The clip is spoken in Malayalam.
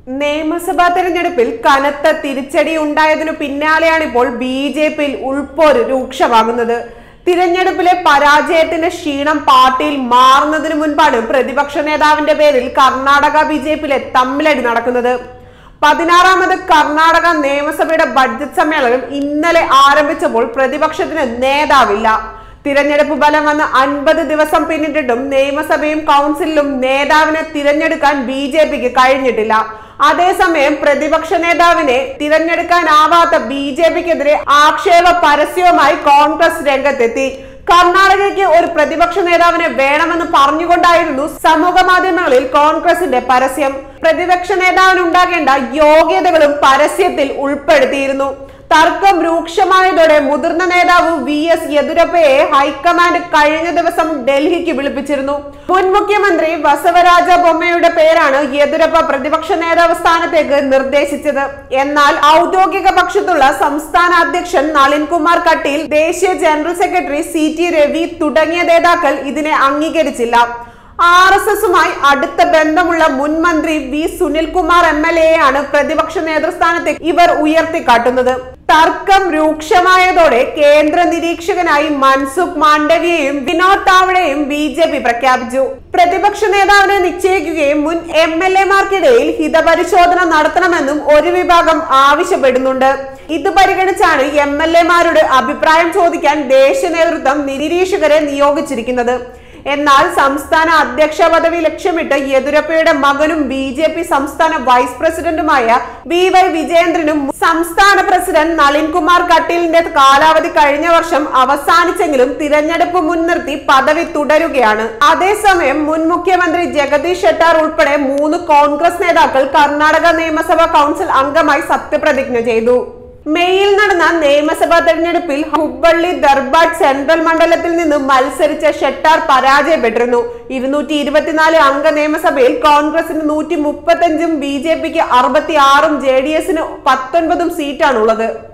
നിയമസഭാ തെരഞ്ഞെടുപ്പിൽ കനത്ത തിരിച്ചടി ഉണ്ടായതിനു പിന്നാലെയാണ് ഇപ്പോൾ ബി ജെ പിയിൽ ഉൾപ്പോര് രൂക്ഷമാകുന്നത് തിരഞ്ഞെടുപ്പിലെ പരാജയത്തിന്റെ ക്ഷീണം പാർട്ടിയിൽ മാറുന്നതിന് മുൻപാണ് പ്രതിപക്ഷ നേതാവിന്റെ പേരിൽ കർണാടക ബി ജെ പിയിലെ തമ്മിലടി നടക്കുന്നത് പതിനാറാമത് കർണാടക നിയമസഭയുടെ ബഡ്ജറ്റ് സമ്മേളനം ഇന്നലെ ആരംഭിച്ചപ്പോൾ പ്രതിപക്ഷത്തിന് നേതാവില്ല തിരഞ്ഞെടുപ്പ് ഫലം വന്ന് അൻപത് ദിവസം പിന്നിട്ടിട്ടും നിയമസഭയും കൗൺസിലും നേതാവിനെ തിരഞ്ഞെടുക്കാൻ ബി ജെ പിക്ക് കഴിഞ്ഞിട്ടില്ല അതേസമയം പ്രതിപക്ഷ നേതാവിനെ തിരഞ്ഞെടുക്കാനാവാത്ത ബി ജെ പിക്കെതിരെ ആക്ഷേപ പരസ്യവുമായി കോൺഗ്രസ് രംഗത്തെത്തി കർണാടകയ്ക്ക് ഒരു പ്രതിപക്ഷ നേതാവിനെ വേണമെന്ന് പറഞ്ഞുകൊണ്ടായിരുന്നു സമൂഹ മാധ്യമങ്ങളിൽ കോൺഗ്രസിന്റെ പരസ്യം പ്രതിപക്ഷ നേതാവിന് ഉണ്ടാകേണ്ട യോഗ്യതകളും പരസ്യത്തിൽ ഉൾപ്പെടുത്തിയിരുന്നു തർക്കം രൂക്ഷമായതോടെ മുതിർന്ന നേതാവ് വി എസ് യെദുരപ്പയെ ഹൈക്കമാൻഡ് കഴിഞ്ഞ ദിവസം ഡൽഹിക്ക് വിളിപ്പിച്ചിരുന്നു മുൻ മുഖ്യമന്ത്രി ബസവരാജ ബൊമ്മയുടെ പേരാണ് യെദുരപ്പ പ്രതിപക്ഷ നേതാവ് സ്ഥാനത്തേക്ക് നിർദ്ദേശിച്ചത് എന്നാൽ ഔദ്യോഗിക പക്ഷത്തുള്ള സംസ്ഥാന അധ്യക്ഷൻ നളിൻകുമാർ കട്ടീൽ ദേശീയ general secretary C T Ravi തുടങ്ങിയ നേതാക്കൾ ഇതിനെ അംഗീകരിച്ചില്ല ആർ എസ് എസുമായി അടുത്ത ബന്ധമുള്ള മുൻ മന്ത്രി വി സുനിൽകുമാർ എം എൽ എയാണ് പ്രതിപക്ഷ നേതൃസ്ഥാനത്തേക്ക് ഇവർ ഉയർത്തിക്കാട്ടുന്നത് തർക്കം രൂക്ഷമായതോടെ കേന്ദ്ര നിരീക്ഷകനായി മൻസുഖ് മാണ്ഡവ്യയും വിനോദ് താവളെയും ബി ജെ പി പ്രഖ്യാപിച്ചു പ്രതിപക്ഷ നേതാവിനെ നിശ്ചയിക്കുകയും മുൻ എം എൽ എമാർക്കിടയിൽ ഹിതപരിശോധന നടത്തണമെന്നും ഒരു വിഭാഗം ആവശ്യപ്പെടുന്നുണ്ട് ഇത് പരിഗണിച്ചാണ് എം എൽ എമാരുടെ അഭിപ്രായം ചോദിക്കാൻ ദേശീയ നേതൃത്വം നിരീക്ഷകരെ നിയോഗിച്ചിരിക്കുന്നത് എന്നാൽ സംസ്ഥാന അധ്യക്ഷ പദവി ലക്ഷ്യമിട്ട് യെദുരപ്പയുടെ മകനും ബി ജെ പി സംസ്ഥാന വൈസ് പ്രസിഡന്റുമായ വി വൈ വിജയേന്ദ്രനും സംസ്ഥാന പ്രസിഡന്റ് നളിൻ കുമാർ കട്ടീലിന്റെ കാലാവധി കഴിഞ്ഞ വർഷം അവസാനിച്ചെങ്കിലും തിരഞ്ഞെടുപ്പ് മുൻനിർത്തി പദവി തുടരുകയാണ് അതേസമയം മുൻ മുഖ്യമന്ത്രി ജഗദീഷ് ഷെട്ടാർ ഉൾപ്പെടെ മൂന്ന് കോൺഗ്രസ് നേതാക്കൾ കർണാടക നിയമസഭാ കൗൺസിൽ അംഗമായി സത്യപ്രതിജ്ഞ ചെയ്തു മെയ്യിൽ നടന്ന നിയമസഭാ തെരഞ്ഞെടുപ്പിൽ ഹുബ്ബള്ളി ദർബാഡ് സെൻട്രൽ മണ്ഡലത്തിൽ നിന്ന് മത്സരിച്ച ഷെട്ടാർ പരാജയപ്പെട്ടിരുന്നു ഇരുന്നൂറ്റി ഇരുപത്തിനാല് അംഗ നിയമസഭയിൽ കോൺഗ്രസിന് നൂറ്റി മുപ്പത്തഞ്ചും ബി ജെ പിക്ക് അറുപത്തി ആറും ജെ ഡി എസിന് പത്തൊൻപതും സീറ്റാണുള്ളത്